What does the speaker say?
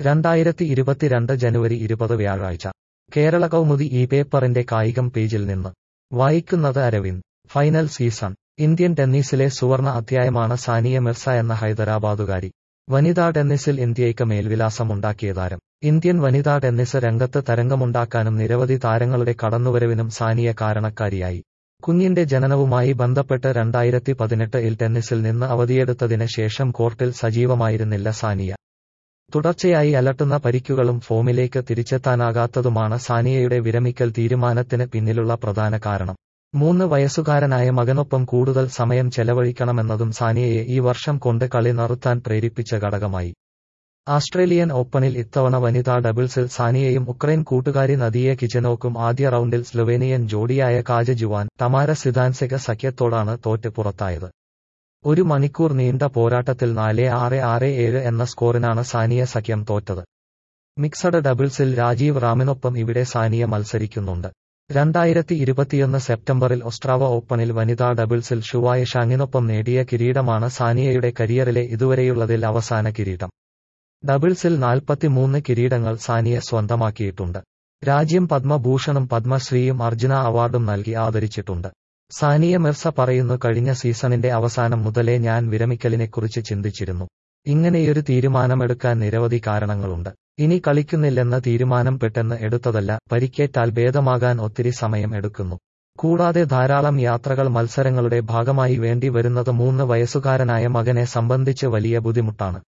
രണ്ടായിരത്തി ഇരുപത്തിരണ്ട് ജനുവരി ഇരുപത് വ്യാഴാഴ്ച കേരള കൗമുദി ഈ പേപ്പറിന്റെ കായികം പേജിൽ നിന്ന് വായിക്കുന്നത് അരവിന്ദ് ഫൈനൽ സീസൺ ഇന്ത്യൻ ടെന്നീസിലെ സുവർണ അധ്യായമാണ് സാനിയ മിർസ എന്ന ഹൈദരാബാദുകാരി വനിതാ ടെന്നീസിൽ ഇന്ത്യയ്ക്ക് മേൽവിലാസമുണ്ടാക്കിയ താരം ഇന്ത്യൻ വനിതാ ടെന്നീസ് രംഗത്ത് തരംഗമുണ്ടാക്കാനും നിരവധി താരങ്ങളുടെ കടന്നുവരവിനും സാനിയ കാരണക്കാരിയായി കുഞ്ഞിന്റെ ജനനവുമായി ബന്ധപ്പെട്ട് രണ്ടായിരത്തി പതിനെട്ടിൽ ടെന്നീസിൽ നിന്ന് അവധിയെടുത്തതിന് ശേഷം കോർട്ടിൽ സജീവമായിരുന്നില്ല സാനിയ തുടർച്ചയായി അലട്ടുന്ന പരിക്കുകളും ഫോമിലേക്ക് തിരിച്ചെത്താനാകാത്തതുമാണ് സാനിയയുടെ വിരമിക്കൽ തീരുമാനത്തിന് പിന്നിലുള്ള പ്രധാന കാരണം മൂന്ന് വയസ്സുകാരനായ മകനൊപ്പം കൂടുതൽ സമയം ചെലവഴിക്കണമെന്നതും സാനിയയെ ഈ വർഷം കൊണ്ട് കളി നിർത്താൻ പ്രേരിപ്പിച്ച ഘടകമായി ആസ്ട്രേലിയൻ ഓപ്പണിൽ ഇത്തവണ വനിതാ ഡബിൾസിൽ സാനിയയും ഉക്രൈൻ കൂട്ടുകാരി നദിയെ കിച്ചനോക്കും ആദ്യ റൗണ്ടിൽ സ്ലൊവേനിയൻ ജോഡിയായ കാജ ജുവാൻ തമാര സിദാൻസെക സഖ്യത്തോടാണ് തോറ്റ് പുറത്തായത് ഒരു മണിക്കൂർ നീണ്ട പോരാട്ടത്തിൽ നാല് ആറ് ആറ് ഏഴ് എന്ന സ്കോറിനാണ് സാനിയ സഖ്യം തോറ്റത് മിക്സഡ് ഡബിൾസിൽ രാജീവ് റാമിനൊപ്പം ഇവിടെ സാനിയ മത്സരിക്കുന്നുണ്ട് രണ്ടായിരത്തി ഇരുപത്തിയൊന്ന് സെപ്റ്റംബറിൽ ഒസ്ട്രാവ ഓപ്പണിൽ വനിതാ ഡബിൾസിൽ ഷുവായ ഷാങ്ങിനൊപ്പം നേടിയ കിരീടമാണ് സാനിയയുടെ കരിയറിലെ ഇതുവരെയുള്ളതിൽ അവസാന കിരീടം ഡബിൾസിൽ നാൽപ്പത്തിമൂന്ന് കിരീടങ്ങൾ സാനിയ സ്വന്തമാക്കിയിട്ടുണ്ട് രാജ്യം പത്മഭൂഷണും പത്മശ്രീയും അർജുന അവാർഡും നൽകി ആദരിച്ചിട്ടുണ്ട് സാനിയ മിർസ പറയുന്നു കഴിഞ്ഞ സീസണിന്റെ അവസാനം മുതലേ ഞാൻ വിരമിക്കലിനെക്കുറിച്ച് ചിന്തിച്ചിരുന്നു ഇങ്ങനെയൊരു തീരുമാനമെടുക്കാൻ നിരവധി കാരണങ്ങളുണ്ട് ഇനി കളിക്കുന്നില്ലെന്ന തീരുമാനം പെട്ടെന്ന് എടുത്തതല്ല പരിക്കേറ്റാൽ ഭേദമാകാൻ ഒത്തിരി സമയം എടുക്കുന്നു കൂടാതെ ധാരാളം യാത്രകൾ മത്സരങ്ങളുടെ ഭാഗമായി വേണ്ടി വരുന്നത് മൂന്ന് വയസ്സുകാരനായ മകനെ സംബന്ധിച്ച് വലിയ ബുദ്ധിമുട്ടാണ്